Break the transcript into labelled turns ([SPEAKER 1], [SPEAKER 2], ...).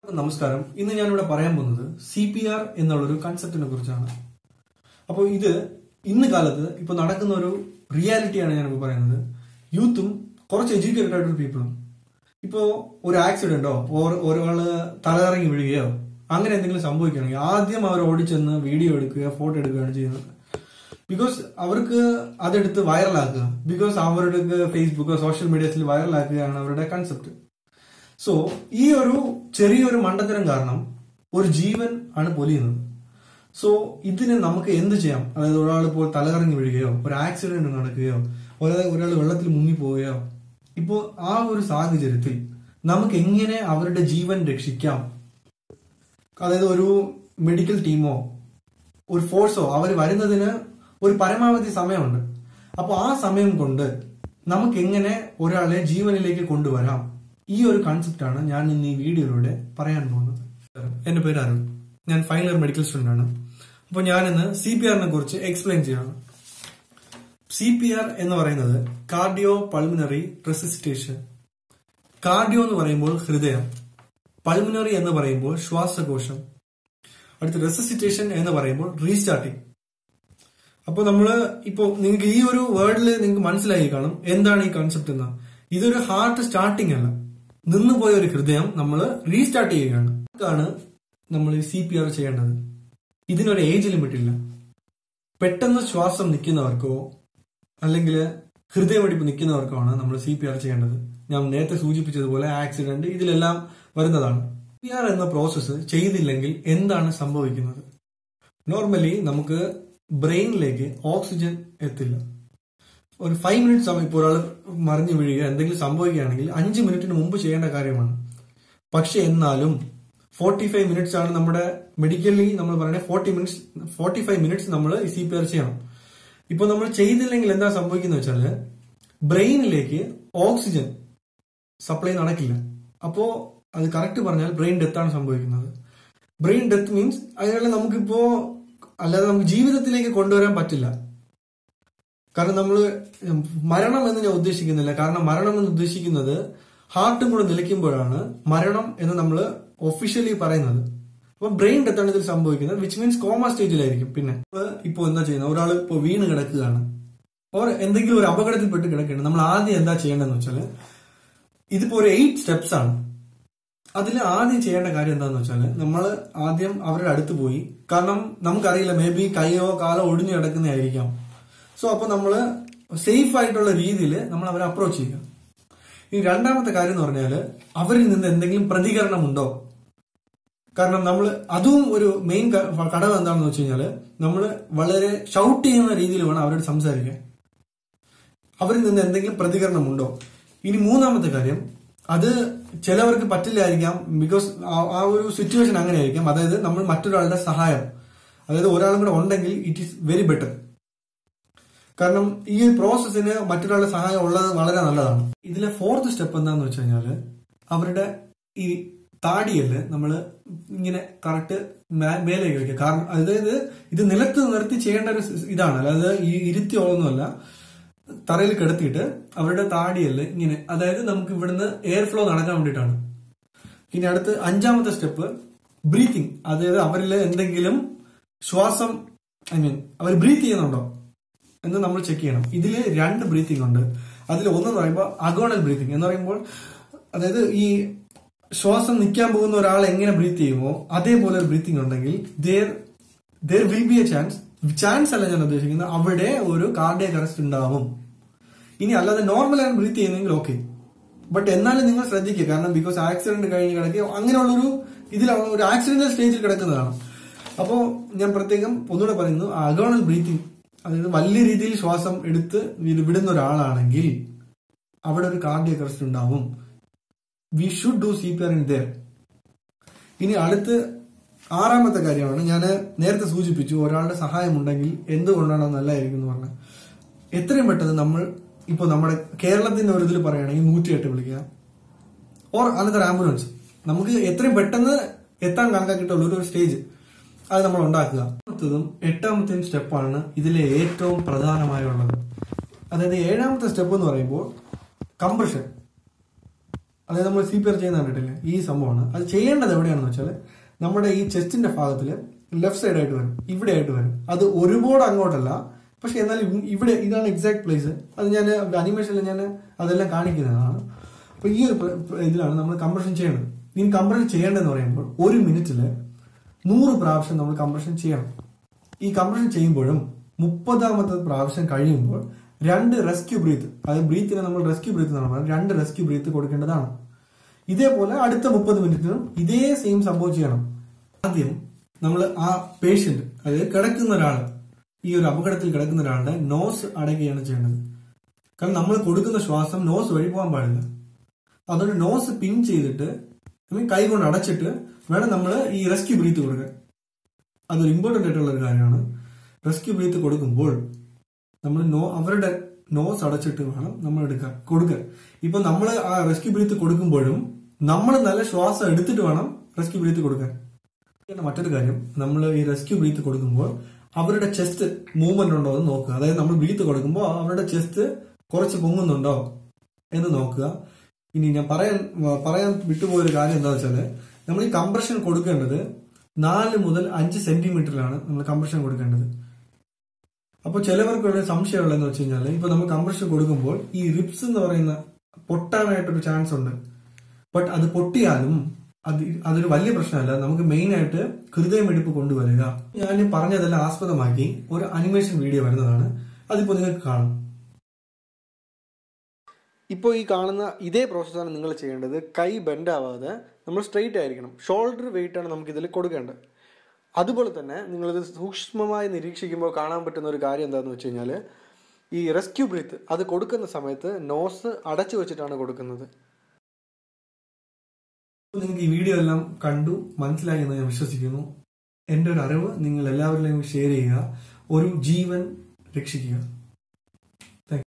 [SPEAKER 1] നമസ്കാരം ഇന്ന് ഞാനിവിടെ പറയാൻ പോകുന്നത് സി പി ആർ എന്നുള്ളൊരു കൺസെപ്റ്റിനെ കുറിച്ചാണ് അപ്പോൾ ഇത് ഇന്ന് കാലത്ത് ഇപ്പൊ നടക്കുന്ന ഒരു റിയാലിറ്റിയാണ് ഞാനിപ്പോൾ പറയുന്നത് യൂത്തും കുറച്ച് എഡ്യൂക്കേറ്റഡ് ആയിട്ടുള്ള പീപ്പിളും ഇപ്പോ ഒരു ആക്സിഡന്റോ ഓർ ഒരാള് തലകറങ്ങി വീഴുകയോ അങ്ങനെ എന്തെങ്കിലും സംഭവിക്കുകയാണെങ്കിൽ ആദ്യം അവർ ഓടിച്ചെന്ന് വീഡിയോ എടുക്കുക ഫോട്ടോ എടുക്കുകയാണ് ചെയ്യുന്നത് ബിക്കോസ് അവർക്ക് അതെടുത്ത് വൈറലാക്കുക ബിക്കോസ് അവരുടെ ഫേസ്ബുക്കോ സോഷ്യൽ മീഡിയസിൽ വൈറലാക്കുകയാണ് അവരുടെ കൺസെപ്റ്റ് സോ ഈ ഒരു ചെറിയൊരു മണ്ടത്തരം കാരണം ഒരു ജീവൻ ആണ് പൊലിയുന്നത് സോ ഇതിന് നമുക്ക് എന്ത് ചെയ്യാം അതായത് ഒരാൾ ഇപ്പോൾ തലകറങ്ങി വീഴുകയോ ഒരു ആക്സിഡന്റ് നടക്കുകയോ ഒരാൾ വെള്ളത്തിൽ മുങ്ങിപ്പോവുകയോ ഇപ്പോൾ ആ ഒരു സാഹചര്യത്തിൽ നമുക്ക് എങ്ങനെ അവരുടെ ജീവൻ രക്ഷിക്കാം അതായത് ഒരു മെഡിക്കൽ ടീമോ ഒരു ഫോഴ്സോ അവർ വരുന്നതിന് ഒരു പരമാവധി സമയമുണ്ട് അപ്പോൾ ആ സമയം കൊണ്ട് നമുക്ക് എങ്ങനെ ഒരാളെ ജീവനിലേക്ക് കൊണ്ടുവരാം ഈ ഒരു കൺസെപ്റ്റാണ് ഞാൻ ഇന്ന് ഈ വീഡിയോയിലൂടെ പറയാൻ പോകുന്നത് എന്റെ പേര് അരുൺ ഞാൻ ഫൈനൽ ഇയർ മെഡിക്കൽ സ്റ്റുഡന്റ് ആണ് അപ്പോൾ ഞാൻ ഇന്ന് സി പി ആറിനെ കുറിച്ച് എക്സ്പ്ലെയിൻ ചെയ്യണം സി പി ആർ എന്ന് പറയുന്നത് കാർഡിയോ പൾമിനറി റെസിസ്റ്റേഷൻ കാർഡിയോ എന്ന് പറയുമ്പോൾ ഹൃദയം പൾമിനറി എന്ന് പറയുമ്പോൾ ശ്വാസകോശം അടുത്ത റെസിസിറ്റേഷൻ എന്ന് പറയുമ്പോൾ റീസ്റ്റാർട്ടിങ് അപ്പോൾ നമ്മള് ഇപ്പോ നിങ്ങൾക്ക് ഈ ഒരു വേർഡിൽ നിങ്ങൾക്ക് മനസ്സിലായി കാണും എന്താണ് ഈ കൺസെപ്റ്റ് എന്ന് ഇതൊരു ഹാർട്ട് സ്റ്റാർട്ടിംഗ് അല്ല നിന്നുപോയ ഒരു ഹൃദയം നമ്മൾ റീസ്റ്റാർട്ട് ചെയ്യുകയാണ് ആണ് നമ്മൾ സി പി ആർ ചെയ്യേണ്ടത് ഇതിനൊരു ഏജ് ലിമിറ്റ് ഇല്ല പെട്ടെന്ന് ശ്വാസം നിൽക്കുന്നവർക്കോ അല്ലെങ്കിൽ ഹൃദയമിടിപ്പ് നിൽക്കുന്നവർക്കോ ആണ് നമ്മൾ സി പി ആർ ചെയ്യേണ്ടത് ഞാൻ നേരത്തെ സൂചിപ്പിച്ചതുപോലെ ആക്സിഡന്റ് ഇതിലെല്ലാം വരുന്നതാണ് പി ആർ എന്ന പ്രോസസ്സ് ചെയ്തില്ലെങ്കിൽ എന്താണ് സംഭവിക്കുന്നത് നോർമലി നമുക്ക് ബ്രെയിനിലേക്ക് ഓക്സിജൻ എത്തില്ല ഒരു ഫൈവ് മിനിറ്റ്സ് സമയം ഇപ്പോൾ ഒരാൾ മറിഞ്ഞു വീഴുക എന്തെങ്കിലും സംഭവിക്കുകയാണെങ്കിൽ അഞ്ച് മിനിറ്റിന് മുമ്പ് ചെയ്യേണ്ട കാര്യമാണ് പക്ഷെ എന്നാലും ഫോർട്ടി ഫൈവ് മിനിറ്റ്സ് ആണ് നമ്മുടെ മെഡിക്കലി നമ്മൾ പറയുന്നത് forty minutes forty five minutes നമ്മൾ സി പി ആർ ചെയ്യണം ഇപ്പൊ നമ്മൾ ചെയ്തില്ലെങ്കിൽ എന്താ സംഭവിക്കുന്നത് വെച്ചാല് ബ്രെയിനിലേക്ക് ഓക്സിജൻ സപ്ലൈ നടക്കില്ല അപ്പോ അത് കറക്റ്റ് പറഞ്ഞാൽ ബ്രെയിൻ ഡെത്ത് ആണ് സംഭവിക്കുന്നത് ബ്രെയിൻ ഡെത്ത് മീൻസ് അതിനുള്ള നമുക്കിപ്പോ അല്ലാതെ നമുക്ക് ജീവിതത്തിലേക്ക് കൊണ്ടുവരാൻ പറ്റില്ല കാരണം നമ്മൾ മരണം എന്ന് ഞാൻ ഉദ്ദേശിക്കുന്നില്ല കാരണം മരണം എന്ന് ഉദ്ദേശിക്കുന്നത് ഹാർട്ടും കൂടെ നിലയ്ക്കുമ്പോഴാണ് മരണം എന്ന് നമ്മൾ ഒഫീഷ്യലി പറയുന്നത് അപ്പൊ ബ്രെയിൻ ഡെത്ത് ആണ് ഇതിൽ സംഭവിക്കുന്നത് വിച്ച് മീൻസ് കോമ സ്റ്റേജിലായിരിക്കും പിന്നെ ഇപ്പോ എന്താ ചെയ്യുന്നത് ഒരാൾ ഇപ്പോൾ വീണ് കിടക്കുകയാണ് ഓർ എന്തെങ്കിലും ഒരു അപകടത്തിൽപ്പെട്ട് കിടക്കുകയാണ് നമ്മൾ ആദ്യം എന്താ ചെയ്യേണ്ടതെന്ന് വെച്ചാൽ ഇതിപ്പോ ഒരു എയ്റ്റ് സ്റ്റെപ്സ് ആണ് അതിൽ ആദ്യം ചെയ്യേണ്ട കാര്യം എന്താന്ന് വെച്ചാൽ നമ്മൾ ആദ്യം അവരുടെ അടുത്ത് പോയി കാരണം നമുക്കറിയില്ല മേ ബി കൈയോ കാലോ ഒടിഞ്ഞു കിടക്കുന്നതായിരിക്കാം സോ അപ്പൊ നമ്മൾ സേഫ് ആയിട്ടുള്ള രീതിയിൽ നമ്മൾ അവരെ അപ്രോച്ച് ചെയ്യുക ഇനി രണ്ടാമത്തെ കാര്യം എന്ന് പറഞ്ഞാൽ അവരിൽ നിന്ന് എന്തെങ്കിലും പ്രതികരണം ഉണ്ടോ കാരണം നമ്മൾ അതും ഒരു മെയിൻ ഘടകം എന്താണെന്ന് വെച്ച് കഴിഞ്ഞാൽ നമ്മൾ വളരെ ഷൗട്ട് ചെയ്യുന്ന രീതിയിൽ വേണം അവരോട് സംസാരിക്കാൻ അവരിൽ നിന്ന് എന്തെങ്കിലും പ്രതികരണം ഉണ്ടോ ഇനി മൂന്നാമത്തെ കാര്യം അത് ചിലവർക്ക് പറ്റില്ലായിരിക്കാം ബിക്കോസ് ആ ഒരു സിറ്റുവേഷൻ അങ്ങനെ ആയിരിക്കാം അതായത് നമ്മൾ മറ്റൊരാളുടെ സഹായം അതായത് ഒരാളും കൂടെ ഉണ്ടെങ്കിൽ ഇറ്റ് ഈസ് വെരി ബെറ്റർ കാരണം ഈ പ്രോസസ്സിന് മറ്റൊരാളുടെ സഹായം ഉള്ളത് വളരെ നല്ലതാണ് ഇതിലെ ഫോർത്ത് സ്റ്റെപ്പ് എന്താന്ന് വെച്ച് കഴിഞ്ഞാല് അവരുടെ ഈ താടിയല് നമ്മൾ ഇങ്ങനെ കറക്റ്റ് മേലേക്ക് വെക്കുക കാരണം അതായത് ഇത് നിലത്ത് നിർത്തി ചെയ്യേണ്ട ഒരു ഇതാണ് അതായത് ഈ ഇരുത്തിയോളൊന്നുമല്ല തറയിൽ കിടത്തിയിട്ട് അവരുടെ താടിയല് ഇങ്ങനെ അതായത് നമുക്ക് ഇവിടുന്ന് എയർ ഫ്ലോ നടക്കാൻ വേണ്ടിയിട്ടാണ് ഇനി അടുത്ത് അഞ്ചാമത്തെ സ്റ്റെപ്പ് ബ്രീത്തിങ് അതായത് അവരിൽ എന്തെങ്കിലും ശ്വാസം ഐ മീൻ അവർ ബ്രീത്ത് ചെയ്യുന്നുണ്ടോ എന്ന് നമ്മൾ ചെക്ക് ചെയ്യണം ഇതിൽ രണ്ട് ബ്രീത്തിങ് ഉണ്ട് അതിൽ ഒന്ന് പറയുമ്പോൾ അഗോണൽ ബ്രീത്തിങ് എന്ന് പറയുമ്പോൾ അതായത് ഈ ശ്വാസം നിൽക്കാൻ പോകുന്ന ഒരാൾ എങ്ങനെ ബ്രീത്ത് ചെയ്യുമോ അതേപോലെ ഒരു ബ്രീത്തിങ് ഉണ്ടെങ്കിൽ there there will be a chance chance അല്ല ഞാൻ ഉദ്ദേശിക്കുന്നത് അവിടെ ഒരു കാർഡിയക് അറസ്റ്റ് ഉണ്ടാവും ഇനി അല്ലാതെ നോർമൽ ആണ് ബ്രീത്ത് ചെയ്യുന്നെങ്കിൽ ഓക്കെ ബട്ട് എന്നാലും നിങ്ങൾ ശ്രദ്ധിക്കുക കാരണം ബിക്കോസ് ആക്സിഡന്റ് കഴിഞ്ഞ് കിടക്കുക അങ്ങനെയുള്ളൊരു ഇതിലാണ് ഒരു ആക്സിഡന്റൽ സ്റ്റേജിൽ കിടക്കുന്നതാണ് അപ്പോൾ ഞാൻ പ്രത്യേകം ഒന്നുകൂടെ പറയുന്നു അഗോണൽ ബ്രീത്തിങ് അതായത് വലിയ രീതിയിൽ ശ്വാസം എടുത്ത് വിടുന്ന ഒരാളാണെങ്കിൽ അവിടെ ഒരു കാർഡിയക് അറസ്റ്റ് ഉണ്ടാവും we should do C P R in there ഇനി അടുത്ത് ആറാമത്തെ കാര്യമാണ് ഞാൻ നേരത്തെ സൂചിപ്പിച്ചു ഒരാളുടെ സഹായം ഉണ്ടെങ്കിൽ എന്തുകൊണ്ടാണ് നല്ലതായിരിക്കും എന്ന് പറഞ്ഞത് എത്രയും പെട്ടെന്ന് നമ്മൾ ഇപ്പൊ നമ്മുടെ കേരളത്തിന്റെ ഒരു ഇതിൽ പറയുകയാണെങ്കിൽ നൂറ്റിയെട്ട് വിളിക്കുക ഓർ അനന്തര ആംബുലൻസ് നമുക്ക് എത്രയും പെട്ടെന്ന് എത്താൻ കണക്കാക്കിയിട്ടുള്ള ഒരു സ്റ്റേജ് അത് നമ്മൾ ഉണ്ടാക്കുക അടുത്തതും എട്ടാമത്തെയും സ്റ്റെപ്പാണ് ഇതിലെ ഏറ്റവും പ്രധാനമായുള്ളത് അതായത് ഏഴാമത്തെ സ്റ്റെപ്പ് എന്ന് പറയുമ്പോൾ കംപ്രഷൻ അതായത് നമ്മൾ സി പി ആർ ചെയ്യുന്ന കണ്ടിട്ടില്ലേ ഈ സംഭവമാണ് അത് ചെയ്യേണ്ടത് എവിടെയാണെന്ന് വെച്ചാൽ നമ്മുടെ ഈ ചെസ്റ്റിന്റെ ഭാഗത്തിൽ ലെഫ്റ്റ് സൈഡ് ആയിട്ട് വരും ഇവിടെ ആയിട്ട് വരും അത് ഒരുപാട് അങ്ങോട്ടല്ല പക്ഷെ എന്നാലും ഇവിടെ ഇതാണ് എക്സാക്ട് പ്ലേസ് അത് ഞാൻ അനിമേഷനിൽ ഞാൻ അതെല്ലാം കാണിക്കുന്നതാണ് അപ്പൊ ഈ ഒരു പ്ര- പ്ര- ഇതിലാണ് നമ്മൾ കംപ്രഷൻ ചെയ്യേണ്ടത് ഇനി കംപ്രഷൻ ചെയ്യേണ്ടതെന്ന് പറയുമ്പോൾ ഒരു മിനിറ്റില് നൂറ് പ്രാവശ്യം നമ്മൾ കംപ്രഷൻ ചെയ്യണം ഈ കംപ്രഷൻ ചെയ്യുമ്പോഴും മുപ്പതാമത്തെ പ്രാവശ്യം കഴിയുമ്പോൾ രണ്ട് റെസ്ക്യൂ ബ്രീത്ത് അതായത് ബ്രീത്തിനെ നമ്മൾ റെസ്ക്യൂ ബ്രീത്ത് എന്നാണ് പറയുന്നത് രണ്ട് റെസ്ക്യൂ ബ്രീത്ത് കൊടുക്കേണ്ടതാണ് ഇതേപോലെ അടുത്ത മുപ്പത് മിനിറ്റിനും ഇതേ സെയിം സംഭവം ചെയ്യണം ആദ്യം നമ്മൾ ആ പേഷ്യന്റ് അതായത് കിടക്കുന്ന ഒരാൾ ഈ ഒരു അപകടത്തിൽ കിടക്കുന്ന ഒരാളുടെ നോസ് അടയ്ക്കുകയാണ് ചെയ്യേണ്ടത് കാരണം നമ്മൾ കൊടുക്കുന്ന ശ്വാസം നോസ് വഴി പോകാൻ പാടില്ല അതുകൊണ്ട് നോസ് പിൻ ചെയ്തിട്ട് I mean കൈ കൊണ്ട് അടച്ചിട്ട് വേണം നമ്മൾ ഈ റെസ്ക്യൂ ബ്രീത്ത് കൊടുക്കാൻ അതൊരു ഇമ്പോർട്ടന്റ് ആയിട്ടുള്ള ഒരു കാര്യമാണ് റെസ്ക്യൂ ബ്രീത്ത് കൊടുക്കുമ്പോൾ നമ്മൾ നോ അവരുടെ നോസ് അടച്ചിട്ട് വേണം നമ്മൾ എടുക്കാൻ കൊടുക്കാൻ ഇപ്പൊ നമ്മൾ ആ റെസ്ക്യൂ ബ്രീത്ത് കൊടുക്കുമ്പോഴും നമ്മൾ നല്ല ശ്വാസം എടുത്തിട്ട് വേണം റെസ്ക്യൂ ബ്രീത്ത് കൊടുക്കാൻ പിന്നെ മറ്റൊരു കാര്യം നമ്മൾ ഈ റെസ്ക്യൂ ബ്രീത്ത് കൊടുക്കുമ്പോൾ അവരുടെ ചെസ്റ്റ് മൂവ്മെന്റ് ഉണ്ടോ എന്ന് നോക്കുക അതായത് നമ്മൾ ബ്രീത്ത് കൊടുക്കുമ്പോൾ അവരുടെ ചെസ്റ്റ് കുറച്ച് പൊങ്ങുന്നുണ്ടോ എന്ന് നോക്കുക ഇനി ഞാൻ പറയാൻ പറയാൻ വിട്ടുപോയൊരു കാര്യം എന്താ വെച്ചാല് നമ്മൾ ഈ കംപ്രഷൻ കൊടുക്കേണ്ടത് നാല് മുതൽ അഞ്ച് സെന്റിമീറ്ററിലാണ് നമ്മൾ കംപ്രഷൻ കൊടുക്കേണ്ടത് അപ്പോൾ ചിലവർക്കുള്ള സംശയമുള്ളതെന്ന് വെച്ച് കഴിഞ്ഞാൽ ഇപ്പൊ നമ്മൾ കംപ്രഷൻ കൊടുക്കുമ്പോൾ ഈ റിപ്സ് എന്ന് പറയുന്ന പൊട്ടാനായിട്ടൊരു ചാൻസ് ഉണ്ട് ബട്ട് അത് പൊട്ടിയാലും അത് അതൊരു വലിയ പ്രശ്നമല്ല നമുക്ക് മെയിൻ ആയിട്ട് ഹൃദയമിടിപ്പ് കൊണ്ടുവരിക ഞാൻ പറഞ്ഞതെല്ലാം ആസ്പദമാക്കി ഒരു അനിമേഷൻ വീഡിയോ വരുന്നതാണ് അതിപ്പോ നിങ്ങൾക്ക് കാണാം ഇപ്പോൾ ഈ കാണുന്ന ഇതേ പ്രോസസ്സാണ് നിങ്ങൾ ചെയ്യേണ്ടത് കൈ ബെൻഡ് ആവാതെ നമ്മൾ സ്ട്രെയിറ്റ് ആയിരിക്കണം ഷോൾഡർ വെയിറ്റ് ആണ് നമുക്ക് ഇതിൽ കൊടുക്കേണ്ടത് അതുപോലെ തന്നെ നിങ്ങളിത് സൂക്ഷ്മമായി നിരീക്ഷിക്കുമ്പോൾ കാണാൻ പറ്റുന്ന ഒരു കാര്യം എന്താണെന്ന് വെച്ച് കഴിഞ്ഞാൽ ഈ റെസ്ക്യൂ ബ്രീത്ത് അത് കൊടുക്കുന്ന സമയത്ത് നോസ് അടച്ചു വെച്ചിട്ടാണ് കൊടുക്കുന്നത് നിങ്ങൾക്ക് ഈ വീഡിയോ എല്ലാം കണ്ടു മനസ്സിലായി എന്ന് ഞാൻ വിശ്വസിക്കുന്നു എൻ്റെ ഒരു അറിവ് നിങ്ങൾ എല്ലാവരിലും ഷെയർ ചെയ്യുക ഒരു ജീവൻ രക്ഷിക്കുക